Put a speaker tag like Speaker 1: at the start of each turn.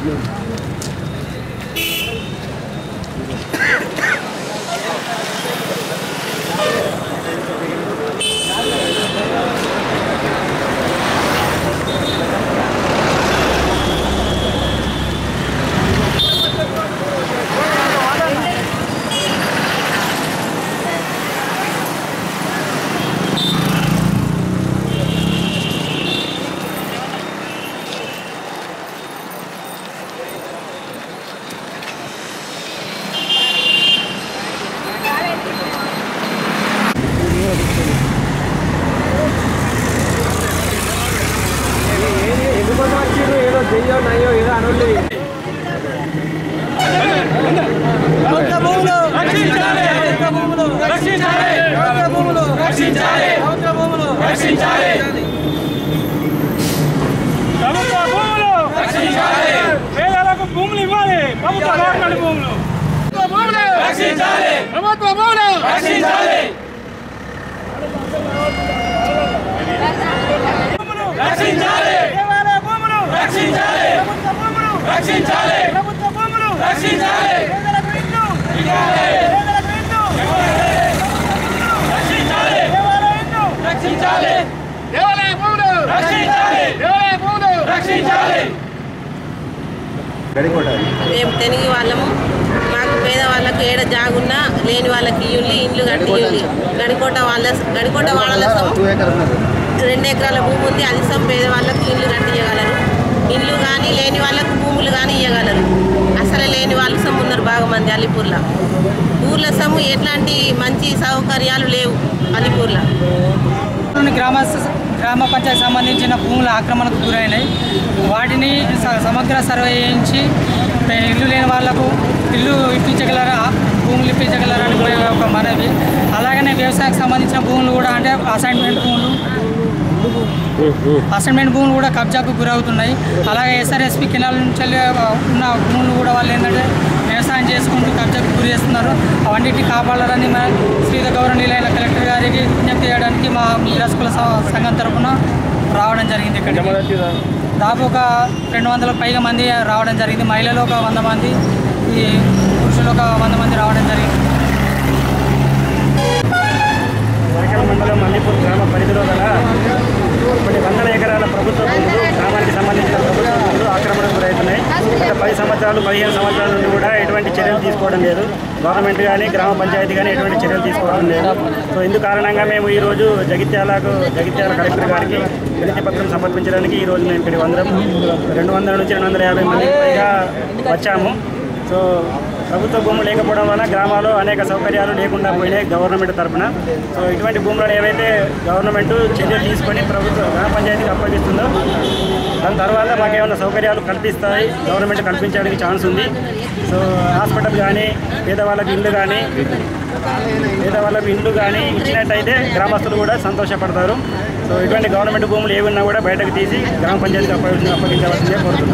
Speaker 1: ఎందుకోసం వచ్చారు ఏదో చెయ్యో నయ్యో ఏదో అనుండి
Speaker 2: ప్రభుత్వ భూములు రక్షించాలి ప్రభుత్వ భూములు రక్షించాలి ప్రభుత్వ భూములు రక్షించాలి ప్రభుత్వ భూములు రక్షించాలి
Speaker 3: ప్రభుత్వ భూములు
Speaker 2: రక్షించాలి
Speaker 3: పేదలకు భూములు ఇవ్వాలి ప్రభుత్వ గవర్నమెంట్ భూములు
Speaker 2: రక్షించాలి
Speaker 3: ప్రభుత్వ భూములు
Speaker 2: రక్షించాలి రక్షించాలి
Speaker 3: దేవాలయ భూములు
Speaker 2: రక్షించాలి
Speaker 3: ప్రభుత్వ భూములు
Speaker 2: రక్షించాలి
Speaker 3: ప్రభుత్వ భూములు
Speaker 2: రక్షించాలి
Speaker 3: పేదలకు ఇల్లు
Speaker 2: ఇవ్వాలి.
Speaker 3: పేదలకు ఇల్లు
Speaker 2: రక్షించాలి
Speaker 3: దేవాలయ ఇల్లు
Speaker 2: రక్షించాలి
Speaker 3: దేవాలయ భూములు
Speaker 2: రక్షించాలి
Speaker 3: దేవాలయ భూములు
Speaker 2: రక్షించాలి
Speaker 4: మేము తెలుగు వాళ్ళము మాకు పేదవాళ్ళకు ఏడ జాగున్నా లేని వాళ్ళకి ఇల్లు ఇండ్లు కట్టి ఇల్లు గడికోట వాళ్ళ గడికోట వాళ్ళ సొమ్ము రెండు ఎకరాల భూమి ఉంది అది సొమ్ము పేదవాళ్ళకు ఇల్లు కట్టి ఇవ్వగలరు ఇల్లు కానీ లేని వాళ్ళకు భూములు కానీ ఇవ్వగలరు అసలు లేని వాళ్ళు సొమ్ము ఉన్నారు బాగా మంది అలీపూర్లో ఊర్ల సొమ్ము ఎట్లాంటి మంచి సౌకర్యాలు లేవు అలీపూర్లో
Speaker 5: లోని గ్రామ గ్రామ పంచాయతీ సంబంధించిన భూముల ఆక్రమణకు గురైనాయి వాటిని స- సమగ్ర సర్వే చేయించి పే- ఇల్లు లేని వాళ్లకు ఇల్లు ఇప్పించగలరా భూములు ఇప్పించగలరని ఒక మనవి అలాగనే వ్యవసాయానికి సంబంధించిన భూములు కూడా అంటే అసైన్మెంట్ భూములు అసైన్మెంట్ భూములు కూడా కబ్జాకు గురవుతున్నాయి అలాగే ఎస్ఆర్ఎస్పి కెనాల్ నుంచి వెళ్ళి ఉన్న భూములు కూడా వాళ్ళు ఏంటంటే వ్యవసాయం చేసుకుంటూ కబ్జాకు గురి చేస్తున్నారు అవన్నిటిని కాపాడాలని మన శ్రీధ గౌరవనీయులైన కలెక్టర్ గారికి విజ్ఞప్తి చేయడానికి మా మీరాస్కుల సంఘం తరఫున రావడం జరిగింది ఇక్కడ దాదాపు ఒక రెండు వందల పైగా మంది రావడం జరిగింది మహిళలు ఒక వంద మంది ఈ పురుషులు ఒక వంద మంది రావడం జరిగింది
Speaker 6: వాకల మండలం మల్లీపూర్ గ్రామ పరిధిలో గల కొన్ని వందల ఎకరాల ప్రభుత్వ భూములు గ్రామానికి సంబంధించిన ప్రభుత్వ భూములు ఆక్రమణకు గురవుతున్నాయి గత పది సంవత్సరాలు పదిహేను సంవత్సరాల నుండి కూడా ఎటువంటి చర్యలు తీసుకోవడం లేదు గవర్నమెంట్ కానీ గ్రామ పంచాయతీ కానీ ఎటువంటి చర్యలు తీసుకోవడం లేదు సో ఇందు కారణంగా మేము ఈరోజు జగిత్యాలకు జగిత్యాల కలెక్టర్ గారికి వినతి పత్రం సమర్పించడానికి ఈరోజు మేము ఇక్కడ వందరం రెండు వందల నుంచి రెండు వందల యాభై మంది పైగా వచ్చాము సో ప్రభుత్వ భూములు లేకపోవడం వల్ల గ్రామాల్లో అనేక సౌకర్యాలు లేకుండా పోయినాయి గవర్నమెంట్ తరఫున సో ఇటువంటి భూములను ఏవైతే గవర్నమెంట్ చర్య తీసుకొని ప్రభుత్వ గ్రామ పంచాయతీకి అప్పగిస్తుందో దాని తర్వాత మాకు ఏమైనా సౌకర్యాలు కల్పిస్తాయి గవర్నమెంట్ కల్పించడానికి ఛాన్స్ ఉంది సో హాస్పిటల్ కానీ పేదవాళ్ళకి ఇల్లు కానీ పేదవాళ్ళకి ఇల్లు కానీ ఇచ్చినట్టయితే గ్రామస్తులు కూడా సంతోషపడతారు సో ఇటువంటి గవర్నమెంట్ భూములు ఏవి ఉన్నా కూడా బయటకు తీసి గ్రామ పంచాయతీకి అప్పగించ అప్పగించవలసిందే కోరుతున్నాను